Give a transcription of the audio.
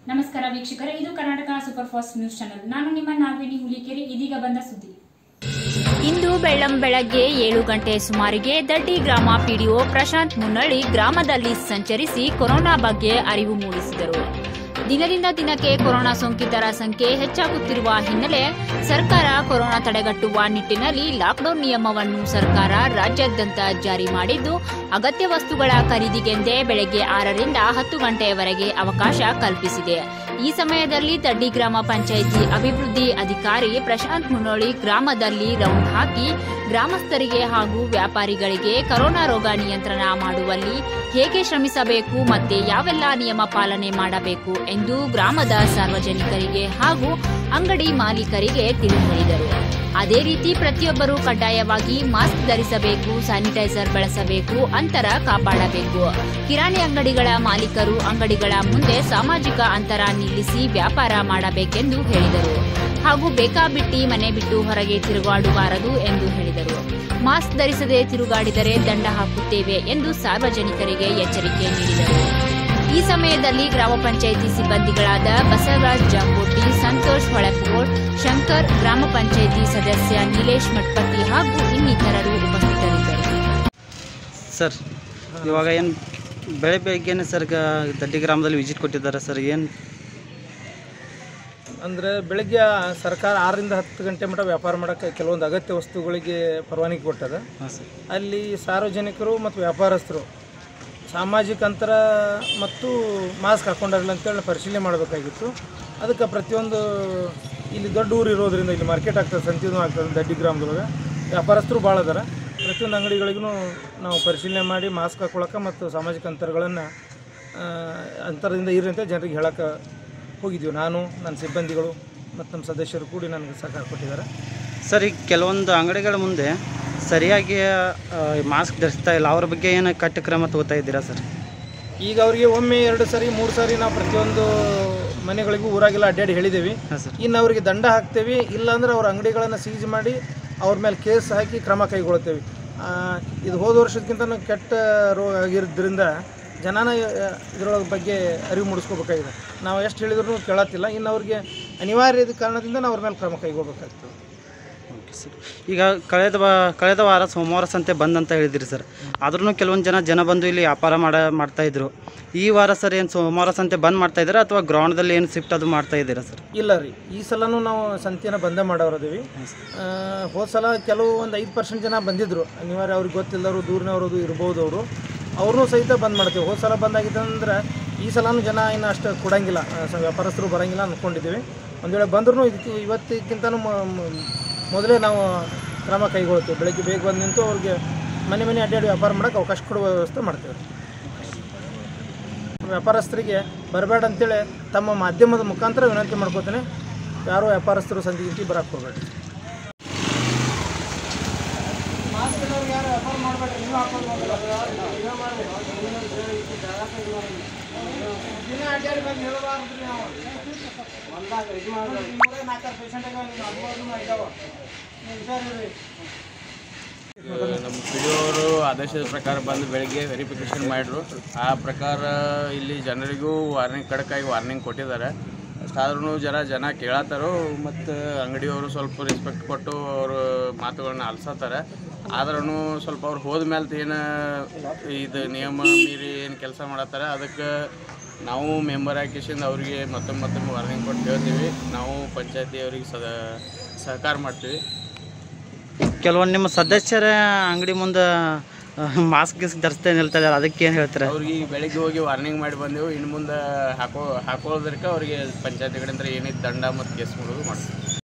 ನಮಸ್ಕಾರ ವೀಕ್ಷಕರೇ ಇದು Karnataka super fast news channel ನಾನು ನಿಮ್ಮ ನಾಗವೇಣಿ ಹುಲಿಕೆರೆ ಇದೀಗ ಬಂದ ಸುದ್ದಿ ಇಂದು ಬೆಳ್ಳಂ ಬೆಳಗ್ಗೆ ಏಳು ಗಂಟೆ ಸುಮಾರಿಗೆ ದಡ್ಡಿ ಗ್ರಾಮ ಪಿಡಿಒ ಪ್ರಶಾಂತ್ ಮುನ್ನಳ್ಳಿ ಗ್ರಾಮದಲ್ಲಿ ಸಂಚರಿಸಿ ಕೊರೋನಾ ಬಗ್ಗೆ ಅರಿವು ಮೂಡಿಸಿದರು ದಿನದಿಂದ ದಿನಕ್ಕೆ ಕೊರೋನಾ ಸೋಂಕಿತರ ಸಂಖ್ಯೆ ಹೆಚ್ಚಾಗುತ್ತಿರುವ ಹಿನ್ನೆಲೆ ಸರ್ಕಾರ ಕೊರೋನಾ ತಡೆಗಟ್ಟುವ ನಿಟ್ಟಿನಲ್ಲಿ ಲಾಕ್ಡೌನ್ ನಿಯಮವನ್ನು ಸರ್ಕಾರ ರಾಜ್ಯಾದ್ಯಂತ ಜಾರಿ ಮಾಡಿದ್ದು ಅಗತ್ಯ ವಸ್ತುಗಳ ಖರೀದಿಗೆಂದೇ ಬೆಳಗ್ಗೆ ಆರರಿಂದ ಹತ್ತು ಗಂಟೆಯವರೆಗೆ ಅವಕಾಶ ಕಲ್ಪಿಸಿದೆ ಈ ಸಮಯದಲ್ಲಿ ತಡ್ಡಿ ಗ್ರಾಮ ಪಂಚಾಯಿತಿ ಅಭಿವೃದ್ಧಿ ಅಧಿಕಾರಿ ಪ್ರಶಾಂತ್ ಮುನ್ನೋಳಿ ಗ್ರಾಮದಲ್ಲಿ ರೌಂಡ್ ಹಾಕಿ ಗ್ರಾಮಸ್ಥರಿಗೆ ಹಾಗೂ ವ್ಯಾಪಾರಿಗಳಿಗೆ ಕೊರೋನಾ ರೋಗ ನಿಯಂತ್ರಣ ಮಾಡುವಲ್ಲಿ ಹೇಗೆ ಶ್ರಮಿಸಬೇಕು ಮತ್ತೆ ಯಾವೆಲ್ಲ ನಿಯಮ ಪಾಲನೆ ಮಾಡಬೇಕು ಎಂದು ಗ್ರಾಮದ ಸಾರ್ವಜನಿಕರಿಗೆ ಹಾಗೂ ಅಂಗಡಿ ಮಾಲೀಕರಿಗೆ ತಿಳಿ ಹೇಳಿದರು ಅದೇ ರೀತಿ ಪ್ರತಿಯೊಬ್ಬರು ಕಡ್ಡಾಯವಾಗಿ ಮಾಸ್ಕ್ ಧರಿಸಬೇಕು ಸ್ಯಾನಿಟೈಸರ್ ಬಳಸಬೇಕು ಅಂತರ ಕಾಪಾಡಬೇಕು ಕಿರಾಣಿ ಅಂಗಡಿಗಳ ಮಾಲೀಕರು ಅಂಗಡಿಗಳ ಮುಂದೆ ಸಾಮಾಜಿಕ ಅಂತರ ನಿಲ್ಲಿಸಿ ವ್ಯಾಪಾರ ಮಾಡಬೇಕೆಂದು ಹೇಳಿದರು ಹಾಗೂ ಬೇಕಾಬಿಟ್ಟಿ ಮನೆ ಬಿಟ್ಟು ಹೊರಗೆ ತಿರುಗಾಡಬಾರದು ಎಂದು ಹೇಳಿದರು ಮಾಸ್ಕ್ ಧರಿಸದೆ ತಿರುಗಾಡಿದರೆ ದಂಡ ಹಾಕುತ್ತೇವೆ ಎಂದು ಸಾರ್ವಜನಿಕರಿಗೆ ಎಚ್ಚರಿಕೆ ನೀಡಿದರು ಈ ಸಮಯದಲ್ಲಿ ಗ್ರಾಮ ಪಂಚಾಯಿತಿ ಸಿಬ್ಬಂದಿಗಳಾದ ಬಸವರಾಜ್ ಜಾಕೋಟಿ ಸಂತೋಷ್ ಹೊಳಕೋಟ್ ಶಂಕರ್ ಗ್ರಾಮ ಪಂಚಾಯಿತಿ ಸದಸ್ಯ ನೀಲೇಶ್ ಮಠಪತಿ ಹಾಗೂ ಇನ್ನಿತರರು ಉಪಸ್ಥಿತರಿದ್ದರು ಸರ್ ಇವಾಗ ಏನು ಬೆಳೆ ಬೆಳಗ್ಗೆನೆ ಸರ್ ಗ- ದಡ್ಡಿ ಗ್ರಾಮದಲ್ಲಿ ವಿಸಿಟ್ ಕೊಟ್ಟಿದ್ದಾರೆ ಸರ್ ಏನು ಅಂದರೆ ಬೆಳಗ್ಗೆ ಸರ್ಕಾರ ಆರರಿಂದ ಹತ್ತು ಗಂಟೆ ಮಟ್ಟ ವ್ಯಾಪಾರ ಮಾಡೋಕ್ಕೆ ಕೆಲವೊಂದು ಅಗತ್ಯ ವಸ್ತುಗಳಿಗೆ ಪರವಾನಗಿ ಕೊಟ್ಟದ ಹಾಂ ಸರ್ ಅಲ್ಲಿ ಸಾರ್ವಜನಿಕರು ಮತ್ತು ವ್ಯಾಪಾರಸ್ಥರು ಸಾಮಾಜಿಕ ಅಂತರ ಮತ್ತು ಮಾಸ್ಕ್ ಹಾಕ್ಕೊಂಡಿರಲಿಲ್ಲ ಅಂತೇಳಿ ಪರಿಶೀಲನೆ ಮಾಡಬೇಕಾಗಿತ್ತು ಅದಕ್ಕೆ ಪ್ರತಿಯೊಂದು ಇಲ್ಲಿ ದೊಡ್ಡ ಊರು ಇರೋದ್ರಿಂದ ಇಲ್ಲಿ ಮಾರ್ಕೆಟ್ ಆಗ್ತದೆ ಸಂತಿನೂ ಆಗ್ತದೆ ದಡ್ಡಿ ಗ್ರಾಮದೊಳಗೆ ವ್ಯಾಪಾರಸ್ಥರು ಭಾಳ ಅದಾರ ಪ್ರತಿಯೊಂದು ಅಂಗಡಿಗಳಿಗೂ ನಾವು ಪರಿಶೀಲನೆ ಮಾಡಿ ಮಾಸ್ಕ್ ಹಾಕ್ಕೊಳಕ್ಕೆ ಮತ್ತು ಸಾಮಾಜಿಕ ಅಂತರಗಳನ್ನು ಅಂತರದಿಂದ ಇರ್ರಿ ಅಂತ ಜನರಿಗೆ ಹೇಳಕ್ಕೆ ಹೋಗಿದ್ದೀವಿ ನಾನು ನನ್ನ ಸಿಬ್ಬಂದಿಗಳು ಮತ್ತು ನಮ್ಮ ಸದಸ್ಯರು ಕೂಡಿ ನನಗೆ ಸಹಕಾರ ಕೊಟ್ಟಿದ್ದಾರೆ ಸರ್ ಈಗ ಕೆಲವೊಂದು ಅಂಗಡಿಗಳ ಮುಂದೆ ಸರಿಯಾಗಿ ಮಾಸ್ಕ್ ಧರಿಸ್ತಾ ಇಲ್ಲ ಅವ್ರ ಬಗ್ಗೆ ಏನು ಕಟ್ಟು ಕ್ರಮ ತಗೋತಾ ಇದ್ದೀರಾ ಸರ್ ಈಗ ಅವರಿಗೆ ಒಮ್ಮೆ ಎರಡು ಸರಿ ಮೂರು ಸಾರಿ ನಾವು ಪ್ರತಿಯೊಂದು ಮನೆಗಳಿಗೂ ಊರಾಗೆಲ್ಲ ಅಡ್ಡಾಡಿ ಹೇಳಿದ್ದೀವಿ ಹಾಂ ಸರ್ ಇನ್ನು ಅವರಿಗೆ ದಂಡ ಹಾಕ್ತೇವೆ ಇಲ್ಲಾಂದ್ರೆ ಅವ್ರ ಅಂಗಡಿಗಳನ್ನು ಸೀಜ್ ಮಾಡಿ ಅವ್ರ ಮೇಲೆ ಕೇಸ್ ಹಾಕಿ ಕ್ರಮ ಕೈಗೊಳ್ತೇವೆ ಆ, ಇದು ಹೋದ ವರ್ಷದಕ್ಕಿಂತ ಕೆಟ್ಟ ರೋಗ ಆಗಿರೋದ್ರಿಂದ ಜನನ ಇದರೊಳಗೆ ಬಗ್ಗೆ ಅರಿವು ಮೂಡಿಸ್ಕೋಬೇಕಾಗಿದೆ ನಾವು ಎಷ್ಟು ಹೇಳಿದ್ರು ಕೇಳತ್ತಿಲ್ಲ ಇನ್ನು ಅವ್ರಿಗೆ ಅನಿವಾರ್ಯದ ಕಾರಣದಿಂದ ನಾವು ಅವ್ರ ಮೇಲೆ ಕ್ರಮ ಕೈಗೊಳ್ಬೇಕಾಗ್ತದೆ ಓಕೆ ಸರ್ ಈಗ ಕಳೆದ ವಾ ಕಳೆದ ವಾರ ಸೋಮವಾರ ಸಂತೆ ಬಂದ್ ಅಂತ ಹೇಳಿದಿರಿ ಸರ್ ಆದ್ರೂ ಕೆಲವೊಂದು ಜನ ಜನ ಬಂದು ಇಲ್ಲಿ ವ್ಯಾಪಾರ ಮಾಡ ಮಾಡ್ತಾಯಿದ್ರು ಈ ವಾರ ಸರ್ ಏನು ಸೋಮವಾರ ಸಂತೆ ಬಂದ್ ಮಾಡ್ತಾ ಇದ್ದೀರಾ ಅಥವಾ ಗ್ರೌಂಡ್ದಲ್ಲಿ ಏನು ಶಿಫ್ಟ್ ಅದು ಮಾಡ್ತಾ ಇದ್ದೀರಾ ಸರ್ ಇಲ್ಲ ರೀ ಈ ಸಲನೂ ನಾವು ಸಂತೆನ ಬಂದೇ ಮಾಡೋರದೀವಿ ಹೋದ ಸಲ ಕೆಲವು ಒಂದು ಐದು ಪರ್ಸೆಂಟ್ ಜನ ಬಂದಿದ್ದರು ಅನಿವಾರ್ಯ ಅವ್ರಿಗೆ ಗೊತ್ತಿಲ್ಲದವರು ದೂರಿನವ್ರದ್ದು ಇರ್ಬೋದು ಅವರು ಅವ್ರನ್ನೂ ಸಹಿತ ಬಂದ್ ಮಾಡ್ತೀವಿ ಹೋದ ಸಲ ಬಂದಾಗಿತ್ತಂದ್ರೆ ಈ ಸಲನೂ ಜನ ಇನ್ನು ಅಷ್ಟು ಕೊಡಂಗಿಲ್ಲ ಆ, ಸ- ವ್ಯಾಪಾರಸ್ಥರು ಬರೋಂಗಿಲ್ಲ ಅಂದ್ಕೊಂಡಿದ್ದೀವಿ ಒಂದು ವೇಳೆ ಬಂದ್ರೂ ಇದಕ್ಕೆ ಇವತ್ತಿಗಿಂತನೂ ಮ- ಮೊದಲೇ ನಾವು ಕ್ರಮ ಕೈಗೊಳ್ತೀವಿ ಬೆಳಗ್ಗೆ ಬೇಗ ಬಂದು ನಿಂತು ಅವ್ರಿಗೆ ಮನೆ ಮನೆ ಅಡ್ಡಾಡಿ ವ್ಯಾಪಾರ ಮಾಡೋಕ್ಕೆ ಅವಕಾಶ ಕೊಡುವ ವ್ಯವಸ್ಥೆ ಮಾಡ್ತೀವಿ ವ್ಯಾಪಾರಸ್ಥರಿಗೆ ಬರಬೇಡ ಅಂತೇಳಿ ತಮ್ಮ ಮಾಧ್ಯಮದ ಮುಖಾಂತರ ವಿನಂತಿ ಮಾಡ್ಕೋತೇನೆ ಯಾರೂ ವ್ಯಾಪಾರಸ್ಥರು ಸಂಧಿ ಗಿಂತಿ ಬರಕ್ಕೆ ಹೋಗಬೇಡಿ ನಮ್ಮ ಪಿಡಿಯೋರು ಆದೇಶದ ಪ್ರಕಾರ ಬಂದು ಬೆಳಿಗ್ಗೆ ವೆರಿಫಿಕೇಷನ್ ಮಾಡಿದ್ರು ಆ ಪ್ರಕಾರ ಇಲ್ಲಿ ಜನರಿಗೂ ವಾರ್ನಿಂಗ್ ಖಡಕ್ಕಾಗಿ ವಾರ್ನಿಂಗ್ ಕೊಟ್ಟಿದ್ದಾರೆ ಅಷ್ಟಾದ್ರೂ ಜರ ಜನ ಕೇಳತ್ತಾರೋ ಮತ್ತು ಅಂಗಡಿಯವರು ಸ್ವಲ್ಪ ರೆಸ್ಪೆಕ್ಟ್ ಕೊಟ್ಟು ಅವರು ಮಾತುಗಳನ್ನ ಆಲಿಸತ್ತಾರೆ ಆದ್ರೂ ಸ್ವಲ್ಪ ಅವ್ರು ಹೋದ ಮೇಲೆ ಏನು ಇದು ನಿಯಮ ಮೀರಿ ಏನು ಕೆಲಸ ಮಾಡತ್ತಾರೆ ಅದಕ್ಕೆ ನಾವು ಮೆಂಬರ್ ಹಾಕಿಸಿಂದ ಅವರಿಗೆ ಮತ್ತೊಮ್ಮೆ ಮತ್ತೊಮ್ಮೆ ವಾರ್ನಿಂಗ್ ಕೊಟ್ಟು ಹೇಳ್ತೀವಿ ನಾವು ಪಂಚಾಯತಿ ಅವ್ರಿಗೆ ಸದ ಸಹಕಾರ ಮಾಡ್ತೀವಿ ಕೆಲವೊಂದು ನಿಮ್ಮ ಸದಸ್ಯರ ಅಂಗಡಿ ಮುಂದೆ ಮಾಸ್ಕ್ ಗಿಸ್ಕ್ ಧರಿಸ್ತಾ ನಿಲ್ತಾ ಇದ್ದಾರೆ ಅದಕ್ಕೆ ಏನು ಹೇಳ್ತಾರೆ ಅವ್ರಿಗೆ ಈಗ ಬೆಳಿಗ್ಗೆ ಹೋಗಿ ವಾರ್ನಿಂಗ್ ಮಾಡಿ ಬಂದೆವು ಇನ್ನು ಮುಂದೆ ಹಾಕೋ ಹಾಕೊಳ್ಳೋದ್ರಕ್ಕೆ ಅವ್ರಿಗೆ ಪಂಚಾಯತಿ ಕಡೆಯಿಂದ ಏನಿತ್ತು ದಂಡ ಮತ್ತು ಕೇಸ್ ಮಾಡೋದು ಮಾಡ್ತೀವಿ